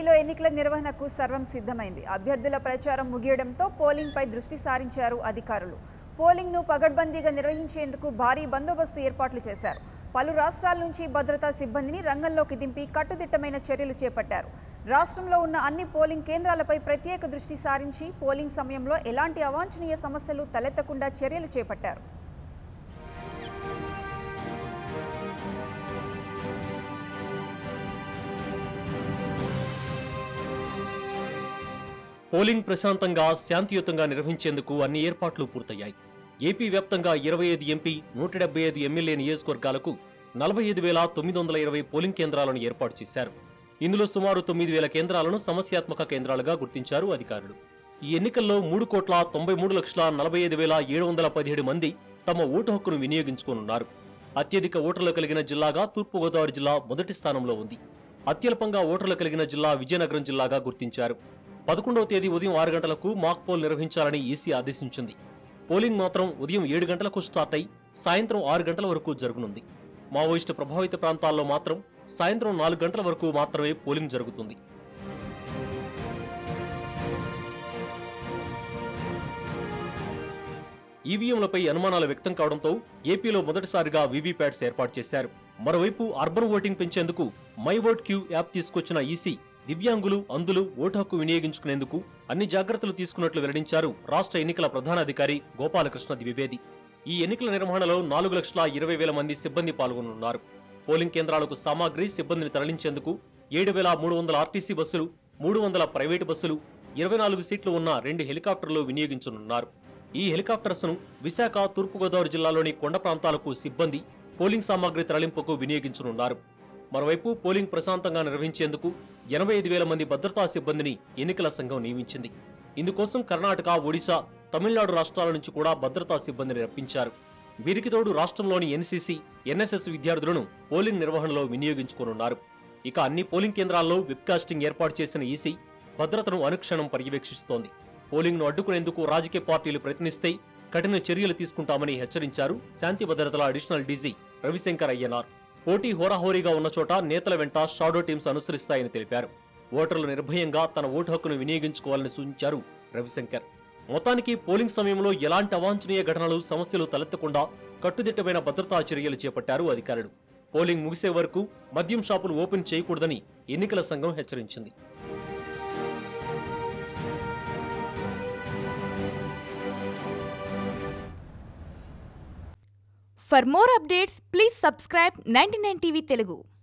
ఏపీలో ఎన్నికల నిర్వహణకు సర్వం సిద్ధమైంది అభ్యర్థుల ప్రచారం ముగియడంతో పోలింగ్పై దృష్టి సారించారు అధికారులు పోలింగ్ను పగడ్బందీగా నిర్వహించేందుకు భారీ బందోబస్తు ఏర్పాట్లు చేశారు పలు రాష్ట్రాల నుంచి భద్రతా సిబ్బందిని రంగంలోకి దింపి కట్టుదిట్టమైన చర్యలు చేపట్టారు రాష్ట్రంలో ఉన్న అన్ని పోలింగ్ కేంద్రాలపై ప్రత్యేక దృష్టి సారించి పోలింగ్ సమయంలో ఎలాంటి అవాంఛనీయ సమస్యలు తలెత్తకుండా చర్యలు చేపట్టారు పోలింగ్ ప్రశాంతంగా శాంతియుతంగా నిర్వహించేందుకు అన్ని ఏర్పాట్లు పూర్తయ్యాయి ఏపీ వ్యాప్తంగా ఇరవై ఐదు ఎంపీ నూట డెబ్బై ఐదు ఎమ్మెల్యే నియోజకవర్గాలకు నలభై ఐదు వేల తొమ్మిది వందల ఇరవై పోలింగ్ కేంద్రాలను ఏర్పాటు చేశారు ఇందులో సుమారు తొమ్మిది వేల కేంద్రాలను సమస్యాత్మక కేంద్రాలుగా గుర్తించారు అధికారులు ఈ ఎన్నికల్లో మూడు కోట్ల తొంభై మూడు లక్షల నలభై ఐదు వేల ఏడు వందల పదిహేడు మంది తమ ఓటు హక్కును వినియోగించుకోనున్నారు అత్యధిక ఓటర్లు కలిగిన జిల్లాగా తూర్పుగోదావరి జిల్లా మొదటి స్థానంలో ఉంది అత్యల్పంగా ఓటర్లు కలిగిన జిల్లా విజయనగరం జిల్లాగా గుర్తించారు పదకొండవ తేదీ ఉదయం ఆరు గంటలకు మాక్ పోల్ నిర్వహించాలని ఈసీ ఆదేశించింది పోలింగ్ మాత్రం ఉదయం ఏడు గంటలకు స్టార్ట్ అయి సాయంత్రం ఆరు గంటల వరకు జరగనుంది మావోయిస్టు ప్రభావిత ప్రాంతాల్లో మాత్రం సాయంత్రం నాలుగు గంటల వరకు మాత్రమే పోలింగ్ జరుగుతుంది ఈవీఎంలపై అనుమానాలు వ్యక్తం కావడంతో ఏపీలో మొదటిసారిగా వీవీప్యాట్స్ ఏర్పాటు చేశారు మరోవైపు అర్బన్ ఓటింగ్ పెంచేందుకు మై ఓట్ క్యూ యాప్ తీసుకొచ్చిన ఈసీ దివ్యాంగులు అందులు ఓటు హక్కు వినియోగించుకునేందుకు అన్ని జాగ్రత్తలు తీసుకున్నట్లు వెల్లడించారు రాష్ట్ర ఎన్నికల ప్రధానాధికారి గోపాలకృష్ణ ద్వివేది ఈ ఎన్నికల నిర్వహణలో నాలుగు లక్షల ఇరవై వేల మంది సిబ్బంది పాల్గొనున్నారు పోలింగ్ కేంద్రాలకు సామాగ్రి సిబ్బందిని తరలించేందుకు ఏడు వేల మూడు వందల ఆర్టీసీ బస్సులు మూడు వందల ప్రైవేటు బస్సులు ఇరవై నాలుగు సీట్లు ఉన్న రెండు హెలికాప్టర్లు వినియోగించనున్నారు ఈ హెలికాప్టర్స్ ను విశాఖ తూర్పుగోదావరి జిల్లాలోని కొండ ప్రాంతాలకు సిబ్బంది పోలింగ్ సామాగ్రి తరలింపుకు వినియోగించనున్నారు మరోవైపు పోలింగ్ ప్రశాంతంగా నిర్వహించేందుకు ఎనభై ఐదు వేల మంది భద్రతా సిబ్బందిని ఎన్నికల సంఘం నియమించింది ఇందుకోసం కర్ణాటక ఒడిశా తమిళనాడు రాష్ట్రాల నుంచి కూడా భద్రతా సిబ్బందిని రప్పించారు వీరికి తోడు రాష్ట్రంలోని ఎన్సీసీ ఎన్ఎస్ఎస్ విద్యార్థులను పోలింగ్ నిర్వహణలో వినియోగించుకోనున్నారు ఇక అన్ని పోలింగ్ కేంద్రాల్లో వెబ్కాస్టింగ్ ఏర్పాటు చేసిన ఈసీ భద్రతను అనుక్షణం పర్యవేక్షిస్తోంది పోలింగ్ ను అడ్డుకునేందుకు రాజకీయ పార్టీలు ప్రయత్నిస్తే కఠిన చర్యలు తీసుకుంటామని హెచ్చరించారు శాంతి భద్రతల అడిషనల్ డీజీ రవిశంకర్ అయ్యనార్ పోటీ హోరాహోరీగా ఉన్న చోట నేతల వెంట షాడో టీమ్స్ అనుసరిస్తాయని తెలిపారు ఓటర్లు నిర్భయంగా తన ఓటు హక్కును వినియోగించుకోవాలని సూచించారు రవిశంకర్ మొత్తానికి పోలింగ్ సమయంలో ఎలాంటి అవాంఛనీయ ఘటనలు సమస్యలు తలెత్తకుండా కట్టుదిట్టమైన భద్రతా చర్యలు చేపట్టారు అధికారులు పోలింగ్ ముగిసే వరకు మద్యం షాపులు ఓపెన్ చేయకూడదని ఎన్నికల సంఘం హెచ్చరించింది For more updates, please subscribe 99 TV Telugu.